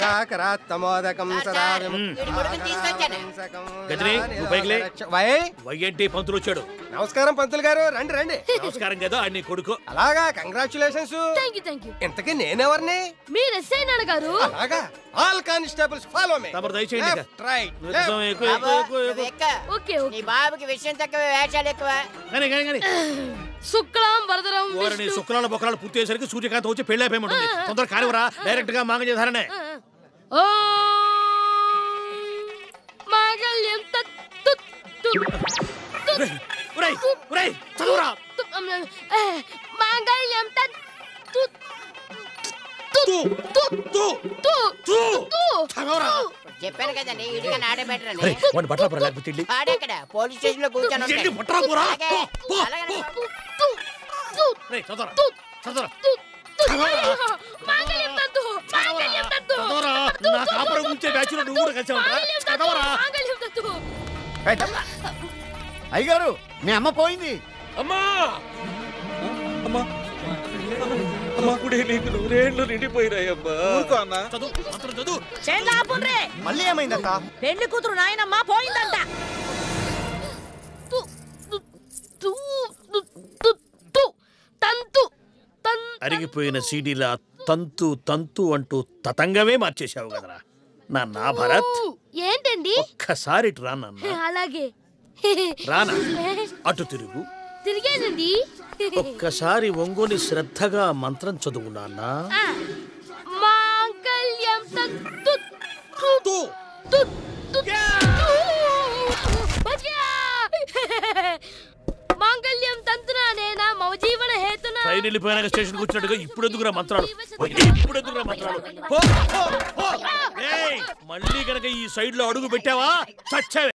సుధాకరాత్తమోదకం సదా వీడి కొడుకుని తీసుకొచ్చాను. గజని, నువ్వు పైకి లే. వై వైఎన్టీ పంతులు వచ్చాడు నమస్కారం పంతులు గారు రండి రండి నమస్కారం కదా ఆయన కొడుకు అలాగా congratulations thank you thank you ఇంతకీ నేనెవరిని మీరు ఎస్ఐ నాన్నగారు అలాగా ఆల్ కానిస్టేబుల్స్ ఫాలో మీ తమరు దయచేయండి ఇక. లెఫ్ట్ రైట్ నువ్వు ఎక్కువ, ఎక్కువ, బాబు ఎక్కువ, ఎక్కువ, నువ్వు ఎక్కువ. ఎక్కు. ఓకే నీ ఓకే బాబుకి విషయం తక్కువ వేషాలు ఎక్కువ కానీ కానీ కానీ శుక్లాం వరదరం ఓరని విష్ణు శుక్రాల బొక్కరాలు పూర్తి అయ్యేసరికి సూర్యకాంత్ వచ్చి పెళ్లి అయిపోయి ఉంటుంది తొందర కానివరా డైరెక్ట్ గా మాంగ చేధారనే ఓం మాంగళ్యం తత్తు ఒరేయ్ ఒరేయ్ చదువురా మాంగళ్యం తత్తు తూ తూ తు తూ తు చదవరా చెప్పాను కదండి ఇడిగా నాడే బెటర్ అని ఒరేయ్, వాడిని బట్టలు పడ లేకపోతే ఇల్లి ఆడెక్కడ పోలీస్ స్టేషన్ లో కూర్చొని ఏంటి ఉంటాడు. బట్టలు పోరా? అలాగే, పో, పో, అలాగే పో. బాబు. తు తు రేయ్ చదవరా తు చదవరా తు మాంగళ్యం తత్తు మాంగళ్యం తత్తు చదవరా నా కాపురం గురించే బ్యాచ్ లో నువ్వు కూడా కలిసి ఉంటా చదవరా మాంగళ్యం తత్తు అయ్యగారు మీ అమ్మ పోయింది అమ్మా అమ్మా అమ్మా కుడే నీకు నూరేళ్ళు నిండిపోయినాయమ్మా ఊరుకో అన్నా చదువు మంత్రం చదువు చేలాపుండ్రే మళ్ళీ ఏమైందక్క పెళ్లి కూతురు నాయనమ్మ పోయిందంట తు తు తు తు తు తు తంతు తన్ అరిగిపోయిన సీడీలా తంతు తంతు అంటూ తతంగమే మార్చేశావు కదరా నా నా భరత్ ఏంటండి ఒక్కసారి ఇటు రా నాన్న అలాగే రానా అటు తిరుగు తిరిగేనండి ఒక్కసారి ఒంగోని శ్రద్ధగా మంత్రం చదువు నాన్న ఆ, మాంగళ్యం తత్తు తు తూ. తు తు బజ్జా! మాంగళ్యం తంతునా నేనా మమ జీవన హేతునా ట్రైన్ వెళ్ళిపోయినాక స్టేషన్ కూర్చున్నట్టుగా ఇప్పుడు ఎందుకురా మంత్రాలు ఇప్పుడు ఎందుకురా మంత్రాలు పో, పో, పో. ఏయ్, మళ్ళీ కనుక ఈ సైడ్ లో అడుగు పెట్టావా చచ్చావే